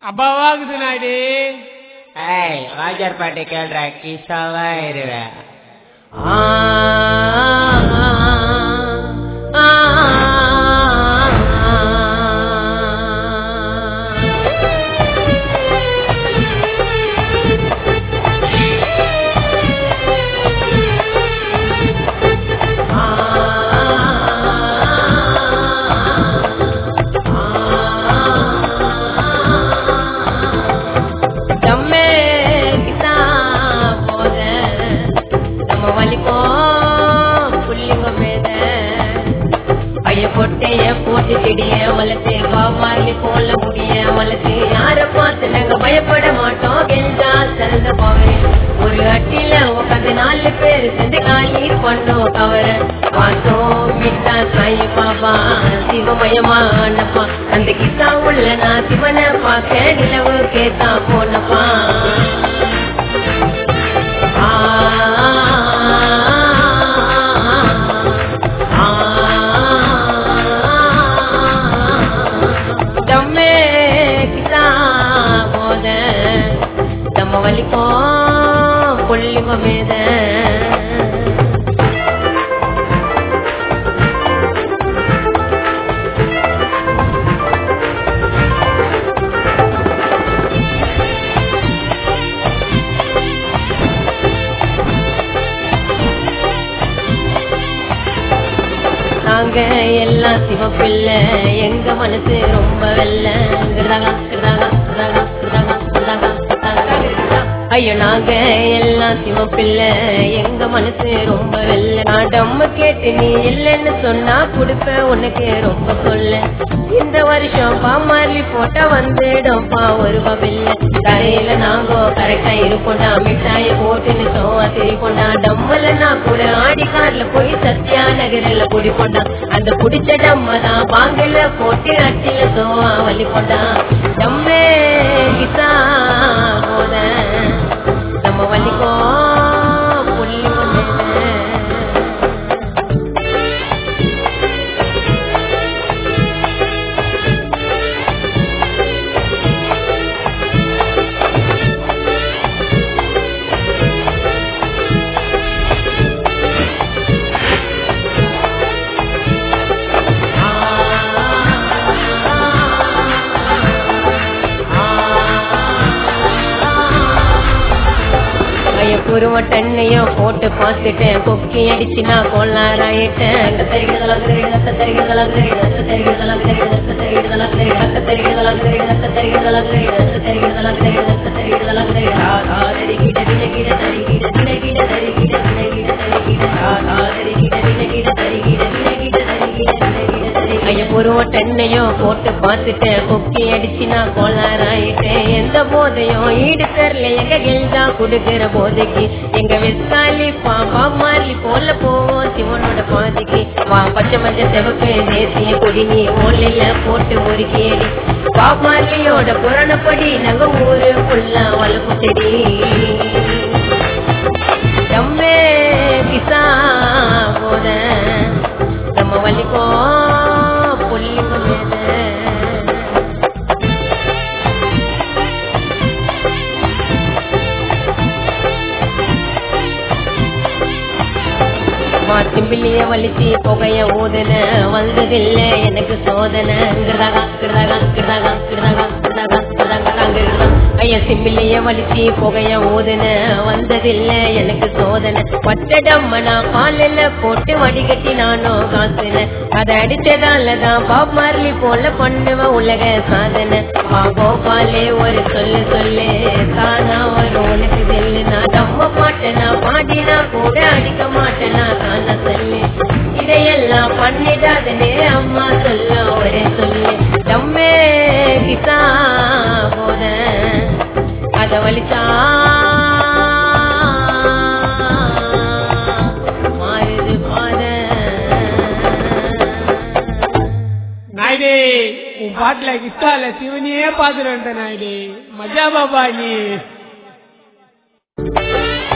அப்பாவாகுது நாயுடு ஏய் வாஜர் பாட்டு கேள்ற கிசாவா இருவேன் தம்மே கிட்டா போத நம்ம வலிப்போம் புள்ளிங்க மேத ஐய பொட்டைய போட்டு திடிய வளர்த்து வாமாலி போல முடிய வளர்த்து யார பார்த்து நாங்க பயப்பட மாட்டோம் கெஞ்சா சிறந்த போவே ஒரு அட்டில உட்காந்து நாலு பேர் சேர்ந்து காலி பண்ணோம் கவர பார்த்தோம் மிட்டா சாய் பாபா சிவமயமா அண்ணப்பா அந்த கிட்டா உள்ள நான் சிவனை பார்க்க நிலவு கேட்டா போனப்பா தம்மே கிட்டா போத நம்ம வலிப்போம் புள்ளிங்க மேத நாங்க எல்லாம் சிவப்பில்லை எங்க மனசு ரொம்ப வெள்ள கிருதாகா, கிருதாகா, கிருதாகா, கிருதாகா, கிருதாகா, கிருதாகா, கிருதாகா. ஐயோ நாங்க எல்லாம் சிவப்பில்லை எங்க மனசு ரொம்ப வெள்ள நான் டம்ம கேட்டு நீ இல்லைன்னு சொன்னா கொடுப்பேன் உனக்கு ரொம்ப சொல்ல இந்த வருஷம் பாமாரி போட்டா வந்துடும்பா ஒரு பபில்ல கரையில நாங்கோ கரெக்டா இருப்போம்டா மிட்டாய போட்டுன்னு சோவா திரிப்போம்டா டம்மல நான் கூட ஆடி கார்ல போய் சத்யா நகரில் குடிப்போண்டா அந்த குடிச்ச டம்ம தான் பாங்கல போட்டு அட்டில சோவா வலிப்போண்டா டம்மே கிசா போத நம்ம வலிக்கோ புள்ளி கொண்டு ஐய குருவ டன்னையும் போட்டு பார்த்துட்டேன் கொக்கி அடிச்சு நான் கோளாராயிட்டேன் ஐய குருவ டன்னையும் போட்டு பார்த்துட்டேன் கொக்கி அடிச்சு நான் கோளாராயிட்டேன் எந்த போதையும் ஈடு தெரியல எங்க கெல்தா குடுக்கிற போதைக்கு எங்க வெஸ்காலி பாப்பா மாறி போல போவோம் சிவனோட பாதைக்கு வா பச்சை மஞ்ச செவப்பு தேசிய கொடி நீ ஓலையில போட்டு ஒரு கேடி பாப்பாலியோட புரணப்படி நாங்க ஊரு ஃபுல்லா வளர்ப்பு செடி தம்மே பிசா போத நம்ம வலிக்கோ புள்ளிங்க மேத மாத்திம்பிள்ளைய வலிச்சு புகைய ஊதுன வந்ததில்ல எனக்கு சோதனை கிருதாகா கிருதாகா கிருதாகா கிருதாகா கிருதாகா கிருதாகா கிருதா ஐய சிம்பிள்ளைய வலிச்சு புகைய ஊதுன வந்ததில்ல எனக்கு சோதனை பட்டடம்ம நான் பாலில போட்டு வடிகட்டி நானும் காசுன அதை அடிச்சதாலதான் பாப் மார்லி போல பண்ணுவ உலக சாதனை வா கோபாலே ஒரு சொல்லு சொல்லு தானா ஒரு உனக்கு தெல்லு நான் நம்ப மாட்டேனா பாடினா கூட அடிக்க மாட்டேனா காண சொல்லு இதையெல்லாம் பண்ணிடாதனே அம்மா சொல்ல ஒரே சொல்லு தம்மே கிசா போத அத வலிச்சா மாறுது பாத நாயுடு உன் பாட்டுல கிஸ்தால சிவனியே பாத்துட்டு வந்துட்ட நாயுடு மஜா பாபா நீ